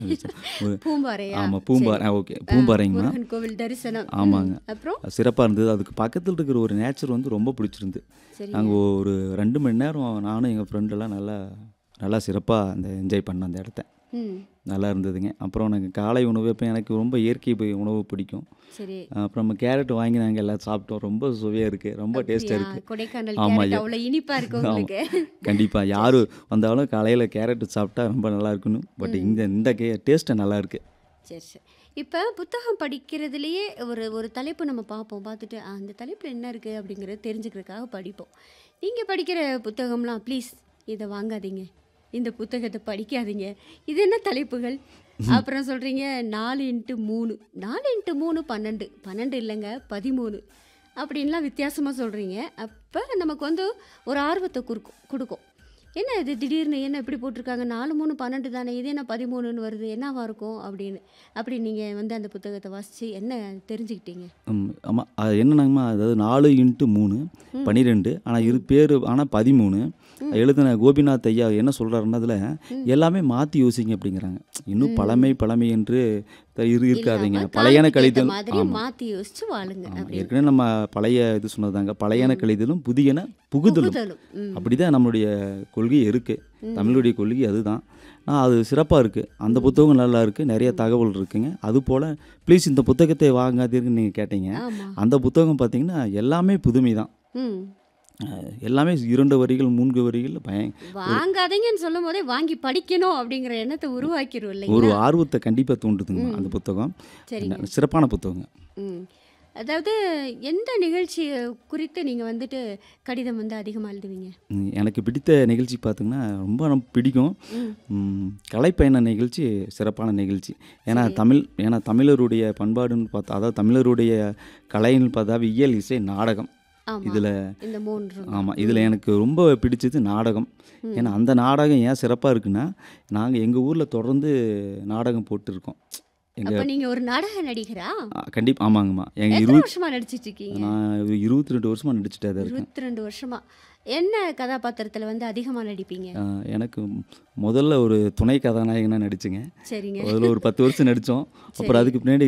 ஒரு பூம்பாறையா ஆமாம் பூம்பாறை ஆ ஓகே பூம்பாறைங்கம்மா முருகன் கோவில் தரிசனம் ஆமாங்க. ம், அப்புறம் சிறப்பாக இருந்தது அதுக்கு பக்கத்தில் இருக்கிற ஒரு நேச்சர் வந்து ரொம்ப பிடிச்சிருந்து சரி நாங்கள் ஒரு ரெண்டு மணி நேரம் நானும் எங்கள் ஃப்ரெண்டெல்லாம் நல்லா நல்லா சிறப்பாக அந்த என்ஜாய் பண்ணோம் அந்த இடத்த ம் நல்லா இருந்ததுங்க அப்புறம் நாங்கள் காலை உணவு இப்போ எனக்கு ரொம்ப இயற்கை ப- உணவு பிடிக்கும் சரி அப்புறம் நம்ம கேரட் வாங்கி நாங்கள் எல்லாம் சாப்பிட்டோம் ரொம்ப சுவையாக இருக்குது ரொம்ப டேஸ்ட்டாக அப்படியா? இருக்குது கொடைக்கானல் ஆமா, கேரட் ஐயா. அவ்வளோ இனிப்பா இருக்கு உங்களுக்கு கண்டிப்பாக யார் வந்தாலும் காலையில் கேரட் சாப்பிட்டா ரொம்ப நல்லா இருக்குன்னு பட் இந்த இந்த கே டேஸ்ட்டு நல்லா இருக்குது சரி சரி இப்போ புத்தகம் படிக்கிறதுலையே ஒரு ஒரு தலைப்பு நம்ம பார்ப்போம் பார்த்துட்டு "ஆ, அந்த தலைப்பில் என்ன இருக்குது அப்படிங்கிறத தெரிஞ்சுக்கிறதுக்காக படிப்போம் நீங்கள் படிக்கிற புத்தகம்லாம் ப்ளீஸ் இதை வாங்காதீங்க இந்த புத்தகத்தை படிக்காதீங்க இது என்ன தலைப்புகள் அப்புறம் சொல்கிறீங்க நாலு இன்ட்டு மூணு நாலு இன்ட்டு மூணு பன்னெண்டு பன்னெண்டு இல்லைங்க பதிமூணு அப்படின்லாம் வித்தியாசமாக சொல்கிறீங்க அப்போ நமக்கு வந்து ஒரு ஆர்வத்தை குறுக்கும் கொடுக்கும் என்ன இது திடீர்னு என்ன இப்படி போட்டிருக்காங்க நாலு மூணு பன்னெண்டு தானே இது என்ன பதிமூணுன்னு வருது என்னவா இருக்கும் அப்படின்னு அப்படி நீங்கள் வந்து அந்த புத்தகத்தை வாசித்து என்ன தெரிஞ்சுக்கிட்டீங்க ஆமாம் அது என்னன்னாங்கம்மா அதாவது நாலு இன்ட்டு மூணு பன்னிரெண்டு ஆனால் இரு பேர் ஆனால் பதிமூணு எழுதின கோபிநாத் ஐயா என்ன சொல்கிறாருன்னா அதில் எல்லாமே மாற்றி யோசிங்க அப்படிங்கிறாங்க இன்னும் பழமை பழமை என்று த- இரு இருக்காதீங்க இல்லாம பழையன காலத்துக்கு ஏத்த கழிதல் மாதிரி ஆமாம் மாற்றி யோசிச்சு வாழுங்க அப்படின்னு ஏற்கனவே நம்ம பழைய இது சொன்னதாங்க பழையன கழிதலும் புதியன புகுதலும் புகுதலும் ம் அப்படிதான் நம்மளுடைய கொள்கை இருக்குது தமிழுடைய கொள்கை அதுதான் ஆனால் அது சிறப்பாக இருக்குது அந்த புத்தகம் நல்லா இருக்குது நிறைய தகவல் இருக்குங்க அதுபோல் ப்ளீஸ் இந்த புத்தகத்தை வாங்காதீங்கன்னு நீங்கள் கேட்டீங்க ஆமாம் அந்த புத்தகம் பார்த்தீங்கன்னா எல்லாமே புதுமை தான் ம் அஹ் எல்லாமே இரண்டு வரிகள் மூன்று வரிகள் பய வாங்காதீங்கன்னு சொல்லும் போதே வாங்கி படிக்கணும் அப்படிங்கிற எண்ணத்தை உருவாக்கிரும் ஒரு இல்லைங்களா ஆர்வத்தை கண்டிப்பாக தூண்டுதுங்க அந்த புத்தகம் சரிங்க சிறப்பான புத்தகங்க ம் அதாவது எந்த நிகழ்ச்சியை குறித்து நீங்கள் வந்துட்டு கடிதம் வந்து அதிகமாக எழுதுவீங்க ம், எனக்கு பிடித்த நிகழ்ச்சி பார்த்தீங்கன்னா ரொம்ப ரொம்ப பிடிக்கும் ம் ம், கலைப்பயண நிகழ்ச்சி சிறப்பான நிகழ்ச்சி ஏன்னா தமிழ் ஏன்னா தமிழருடைய பண்பாடுன்னு பார்த்தா அதாவது தமிழருடைய கலைன்னு பார்த்தா இயல் இசை நாடகம் ஆமாம் இதில் இந்த மூன்று ஆமாம் இதில் எனக்கு ரொம்ப பிடிச்சது நாடகம் ஏன்னா அந்த நாடகம் ஏன் சிறப்பாக இருக்குன்னா நாங்கள் எங்கள் ஊரில் தொடர்ந்து நாடகம் போட்டுருக்கோம் எங்கள் அப்போ நீங்கள் ஒரு நாடக நடிகரா கண்டிப்பாக ஆமாங்கம்மா எங்கள் எத்தனை இருபது வருஷமா நடிச்சிட்டு இருக்கீங்க நான் ஒரு இருபத்தி ரெண்டு வருஷமாக நடிச்சுட்டே தான் இருக்கேன் இருபத்தி ரெண்டு வருஷமா என்ன கதாபாத்திரத்தில் வந்து அதிகமாக நடிப்பீங்க ஆஹ் எனக்கு முதல்ல ஒரு துணை கதாநாயகனாக நடிச்சுங்க சரிங்க அதில் ஒரு பத்து வருஷம் நடித்தோம் அப்புறம் அதுக்கு பின்னாடி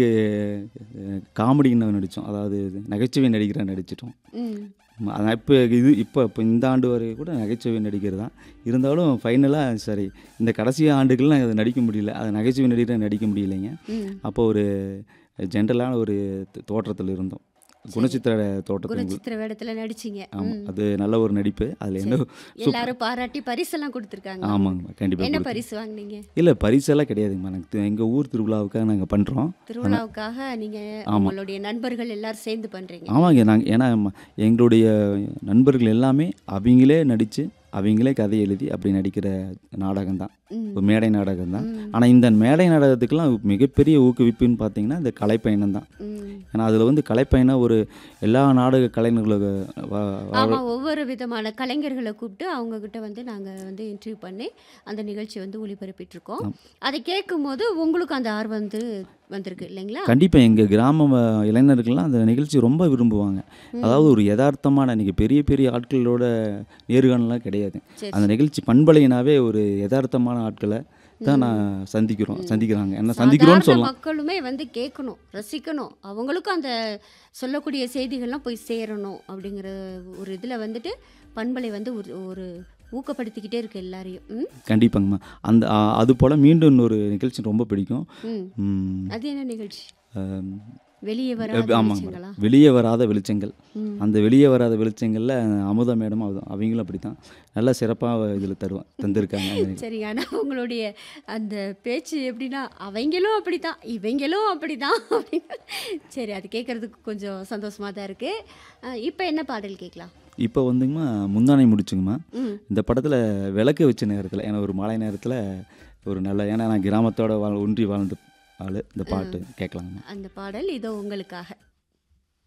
காமெடின்னு நடித்தோம் அதாவது நகைச்சுவை நடிகராக நடிச்சிட்டோம் ம் அதான் இப்போ இது இப்போ இப்போ இந்த ஆண்டு வரை கூட நகைச்சுவை நடிகர் தான் இருந்தாலும் ஃபைனலாக சரி இந்த கடைசி ஆண்டுகள் நான் அதை நடிக்க முடியல அது நகைச்சுவை நடிகராக நடிக்க முடியலைங்க ம் அப்போ ஒரு ஜென்ரலான ஒரு தோ- தோற்றத்தில் இருந்தோம் குணச்சித்திர தோற்றத்தில் குணச்சித்திர வேடத்தில் நடிச்சிங்க ஆமாம் அது நல்ல ஒரு நடிப்பு அதில் என்ன எல்லாரும் பாராட்டி பரிசெல்லாம் கொடுத்துருக்காங்க ஆமாங்க கண்டிப்பாக என்ன பரிசு வாங்குனீங்க இல்லை பரிசெல்லாம் கிடையாதுங்கம்மா எனக்கு எங்கள் ஊர் திருவிழாவுக்காக நாங்கள் பண்ணுறோம் திருவிழாவுக்காக நீங்க உங்களுடைய நண்பர்கள் எல்லாரும் சேர்ந்து பண்றீங்க ஆமாங்க நாங்கள் ஏன்னா ம- எங்களுடைய நண்பர்கள் எல்லாமே அவங்களே நடித்து அவங்களே கதை எழுதி அப்படி நடிக்கிற நாடகம் தான் ம். ஒரு மேடை நாடகம் தான் ஆனால் இந்த மேடை நாடகத்துக்கெல்லாம் மிகப்பெரிய ஊக்குவிப்புன்னு பார்த்தீங்கன்னா இந்த கலைப்பயணம் தான் ம். ஏன்னா அதில் வந்து கலைப்பயணம் ஒரு எல்லா நாடக கலைஞர்களுக்கு வ- வ- ஆமா ஒவ்வொரு விதமான கலைஞர்களை கூப்பிட்டு அவங்க கிட்ட வந்து நாங்க வந்து இன்டர்வியூ பண்ணி அந்த நிகழ்ச்சி வந்து ஒளிபரப்பிட்டு இருக்கோம் அதை கேட்கும் போது உங்களுக்கு அந்த ஆர்வம் வந்து வந்திருக்கு இல்லைங்களா கண்டிப்பாக எங்கள் கிராம வ- இளைஞர்கள்லாம் அந்த நிகழ்ச்சி ரொம்ப விரும்புவாங்க அதாவது ஒரு யதார்த்தமான இன்றைக்கி பெரிய பெரிய ஆட்களோட நேர்காணலாம் கிடையாது சரி. அந்த நிகழ்ச்சி பண்பலையினாவே ஒரு யதார்த்தமான ஆட்களை தான் நான் சந்திக்கிறோம் சந்திக்கிறாங்க என்ன சந்திக்கிறோன்னு சாதாரண சொல்லலாம் மக்களுமே வந்து கேட்கணும் ரசிக்கணும் அவங்களுக்கும் அந்த சொல்லக்கூடிய செய்திகள்லாம் போய் சேரணும் அப்படிங்கிற ஒரு இதில் வந்துட்டு பண்பலை வந்து ஒரு ஒரு ஊக்கப்படுத்திக்கிட்டே இருக்கு எல்லாரையும் ம் கண்டிப்பாங்கம்மா அந்த ஆ, அது போல் மீண்டும் இன்னொரு நிகழ்ச்சி ரொம்ப பிடிக்கும் ம் ம், அது என்ன நிகழ்ச்சி ஆம், வெளியே வர ஆமாங்க விஷயங்களா வெளியே வராத வெளிச்சங்கள் ம். அந்த வெளியே வராத வெளிச்சங்களில் அமுதா மேடம் அது அவங்களும் அப்படி தான் நல்லா சிறப்பாக இதில் தருவான் தந்திருக்காங்க அந்த நிகழ்ச்சி. சரி ஆனால் உங்களுடைய அந்த பேச்சு எப்படின்னா அவங்களும் அப்படிதான் இவங்களும் அப்படிதான் அப்படின்னு சரி அது கேட்கறதுக்கு கொஞ்சம் சந்தோஷமா தான் இருக்கு இப்போ என்ன பாடல் கேட்கலாம் இப்போ வந்துங்கம்மா முந்தானை முடிச்சுங்கம்மா ம் இந்த படத்தில் விளக்கு வச்ச நேரத்தில் ஏன்னா ஒரு மழை நேரத்தில் ஒரு நல்ல ஏன்னா நான் கிராமத்தோட வாழ் ஒன்றி வாழ்ந்த ஆள் இந்த பாட்டு கேட்கலாங்கம்மா அந்த பாடல் இதோ உங்களுக்காக